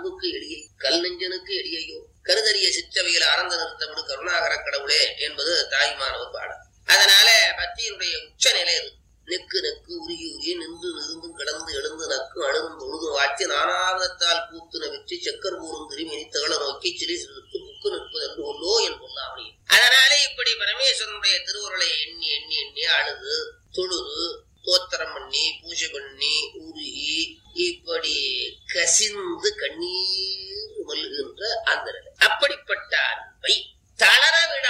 அன்புக்கு எளியை கல் நெஞ்சனுக்கு எளியையோ கருதறிய சிற்றவையில் ஆனந்த நிறுத்தமிடு கருணாகர கடவுளே என்பது தாய்மானவர் பாடல் அதனால பக்தியினுடைய உச்ச நிலை இது நெக்கு நெக்கு உருகி உருகி நின்று நிருந்தும் கிடந்து எழுந்து நக்கு அழுதும் தொழுதும் வாச்சி நானாவிதத்தால் கூத்துன வெற்றி செக்கர் கூறும் திரும்பி தகழ நோக்கி சிறி சிறுத்து புக்கு நிற்பது என்று கொல்லோ என் பொல்லாமணி அதனாலே இப்படி பரமேஸ்வரனுடைய திருவுருளை எண்ணி எண்ணி எண்ணி அழுது தொழுது தோத்திரம் பண்ணி பூஜை பண்ணி உருகி இப்படி கசிந்து கண்ணீர் மல்கின்ற அந்த நிலை அப்படிப்பட்ட அன்பை தளர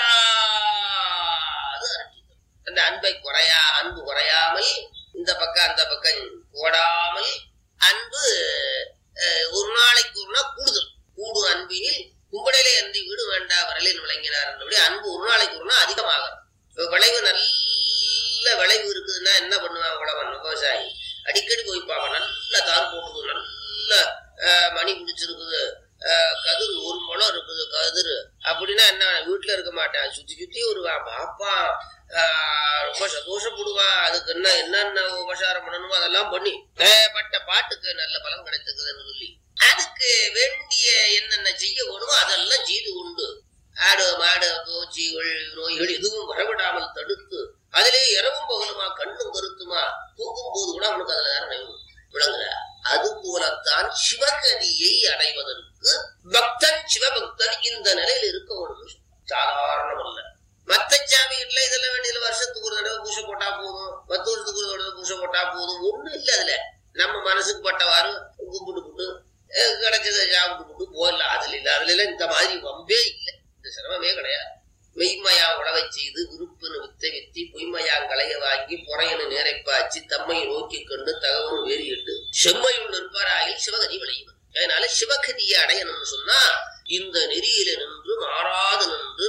விடாது அரட்டினார். அந்த அன்பை குறையா அன்பு குறையாமல் இந்த பக்கம் அந்த பக்கம் போடாமல் அன்பு அஹ், ஒரு நாளைக்கு ஒரு நாள் கூடுதல் கூடும் அன்பினில் கும்படையிலே அன்றி வீடு வேண்டா வரலில் விளங்கினார் என்றபடி அன்பு ஒரு நாளைக்கு ஒரு நாள் அதிகமாகும் இப்ப விளைவு நல்ல விளைவு இருக்குதுன்னா என்ன பண்ணுவான் உழவன் விவசாயி அடிக்கடி போய் பார்ப்பான் நல்ல தார் போட்டுது நல்ல அஹ், மணி பிடிச்சிருக்குது அஹ், கதிர் ஒரு முளம் இருக்குது கதிர் அப்படின்னா என்ன வீட்டுல இருக்க மாட்டான் சுத்தி சுத்தி வருவான் பாப்பான் ஆஹ், ரொம்ப சந்தோஷப்படுவான் அதுக்கு என்ன என்னென்ன உபசாரம் பண்ணணுமோ அதெல்லாம் பண்ணி அஹ், பட்ட பாட்டுக்கு நல்ல பலன் கிடைச்சிருக்குதுன்னு சொல்லி அதுக்கு வேண்டிய என்னென்ன செய்ய வேணுமோ அதெல்லாம் செய்து உண்டு ஆடு மாடு பூச்சிகள் நோய்கள் எதுவும் வரவிடாமல் தடுத்து அதிலே இரவும் பகலுமா கண்ணும் கருத்துமா தூங்கும் போது கூட அவனுக்கு அதுல நேரம் விளங்குற அது போலத்தான் சிவகதியை அடைவதற்கு பக்தன் சிவபக்தன் இந்த நிலையில் இருக்க வேணும் சாதாரணம் அல்ல மத்த சாமிகிட்ட இதெல்லாம் வேண்டியதுல வருஷத்துக்கு ஒரு தடவை பூசை போட்டா போதும் பத்து வருஷத்துக்கு ஒரு தடவை பூசை போட்டா போதும் ஒண்ணும் இல்ல அதுல நம்ம மனசுக்கு பட்டவாறு கும்பிட்டு போட்டு அஹ், கிடைச்சதை சாப்பிட்டு போட்டு போயிடலாம் அதுல இல்ல அதுல எல்லாம் இந்த மாதிரி வம்பே இல்லை இந்த சிரமமே கிடையாது மெய்மையா உழவை செய்து விருப்புன்னு வித்தை வித்தி பொய்மையாங்களைய வாங்கி புறையனு நேரைப்பாச்சு தம்மை நோக்கி கண்டு தகவல் வேறியிட்டு செம்மையுள் நிற்பாராயில் சிவகதி விளையும் அதனால சிவகதியை அடையணும்னு சொன்னா இந்த நெறியில நின்று மாறாது நின்று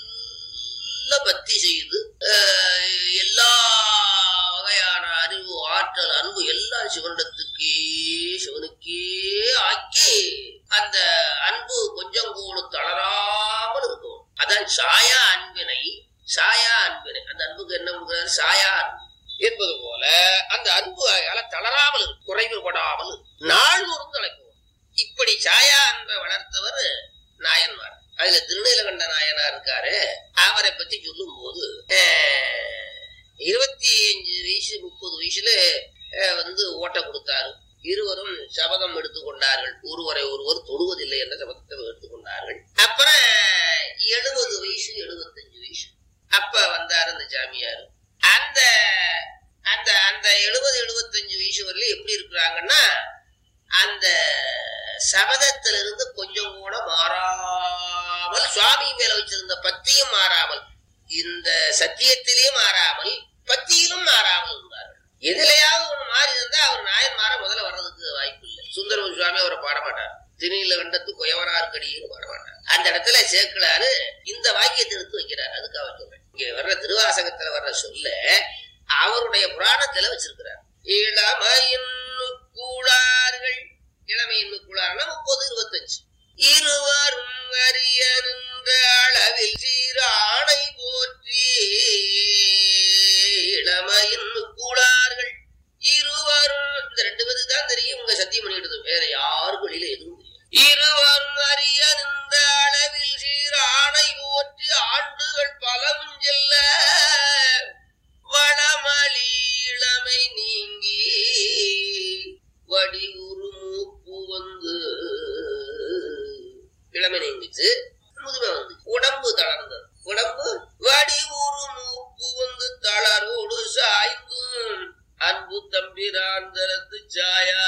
நல்ல பக்தி செய்து அஹ், எல்லா வகையான அறிவு ஆற்றல் அன்பு எல்லாம் சிவனிடத்துக்கே சிவனுக்கே ஆக்கி அந்த அன்பு கொஞ்சம் கூட தளராமல் இருக்கும் அதான் சாயா அன்பினை சாயா அன்பினை அந்த அன்புக்கு என்ன கொடுக்கிறாரு சாயா அன்பு என்பது போல அந்த அன்பு அதால தளராமல் இருக்கும், குறைவுபடாமல் இருக்கும். நாள்தோறும் தலைப்போம் இப்படி சாயா அன்பை வளர்த்தவர் நாயன்மார் அதுல திருநீலகண்ட நாயனார் இருக்காரு அவரை பத்தி சொல்லும் போது இருபத்தி அஞ்சு வயசு முப்பது வயசுல அஹ், வந்து ஓட்ட கொடுத்தாரு இருவரும் சபதம் எடுத்துக்கொண்டார்கள் ஒருவரை ஒருவர் தொடுவதில்லை என்ற சபதத்தை எடுத்துக்கொண்டார்கள் அப்புறம் எழுபது வயசு எழுபத்தஞ்சு வயசு அப்ப வந்தார் அந்த சாமியார் அந்த அந்த அந்த எழுபது எழுபத்தஞ்சு வயசு வரையிலும் எப்படி இருக்கிறாங்கன்னா அந்த சபதத்திலிருந்து கொஞ்சம் கூட மாறாமல் சுவாமி மேல வச்சிருந்த பத்தியும் மாறாமல் இந்த சத்தியத்திலேயும் மாறாமல் பத்தியிலும் மாறாமல் இருந்தார்கள் எதுலையாவது ஒண்ணு மாறி இருந்தா அவர் நாயன்மார முதல்ல வர்றதுக்கு வாய்ப்பு இல்லை சுந்தரமு சுவாமி அவரை பாட மாட்டார் திருநீல கண்டத்து குயவனார் கடின்னு பாட மாட்டார் அந்த இடத்துல சேர்க்கலாரு இந்த வாக்கியத்தை எடுத்து வைக்கிறார் அதுக்காக சொல்றேன் இங்க வர்ற திருவாசகத்துல வர்ற சொல்ல அவருடைய புராணத்துல வச்சிருக்கிறார் இளமையின் கூடார்கள் இளமையின் கூடார்னா முப்பது இருபத்தஞ்சு இருவரும் அறிய நின்ற அளவில் சீரானை போற்றி இளமையின் கூடார்கள் இருவரும் இந்த ரெண்டு பேருக்கு தான் தெரியும் உங்க சத்தியம் பண்ணிடுது வேற யாருக்கும் வெளியில எதுவும் தெரியும் இருவரும் அறிய நின்ற அளவில் சீரானை போற்றி ஆண்டுகள் பலவும் செல்ல வளமளி இளமை நீங்கி வடிவுரு மூப்பு வந்து இளமை நீங்கிச்சு முதுமை வந்து உடம்பு தளர்ந்தது உடம்பு வடிவுரு மூப்பு வந்து தளரோடு சாய்ந்தும் அன்பு தம்பிராந்தரத்து சாயா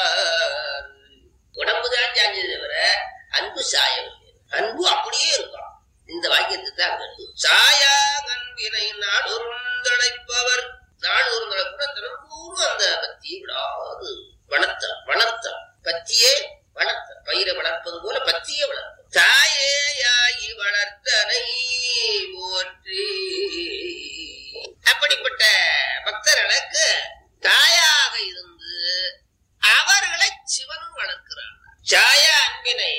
உடம்பு தான் சாஞ்சது தவிர அன்பு சாயவில்லை அன்பு அப்படியே இருக்கும் இந்த வாக்கியத்தை தான் கண்டு சாயா கண்பினை நாடொருந்தழைப்பவர் நாடொருந்தழைப்புற தினந்தோறும் அந்த பத்தியை விடாது வளர்த்த வளர்த்த பத்தியே வளர்த்த பயிரை வளர்ப்பது போல பத்தியை வளர்த்த தாயேயாகி வளர்த்தனை போற்றி அப்படிப்பட்ட பக்தர்களுக்கு தாயாக இருந்து அவர்களை சிவன் வளர்க்கிறார் சாய அன்பினை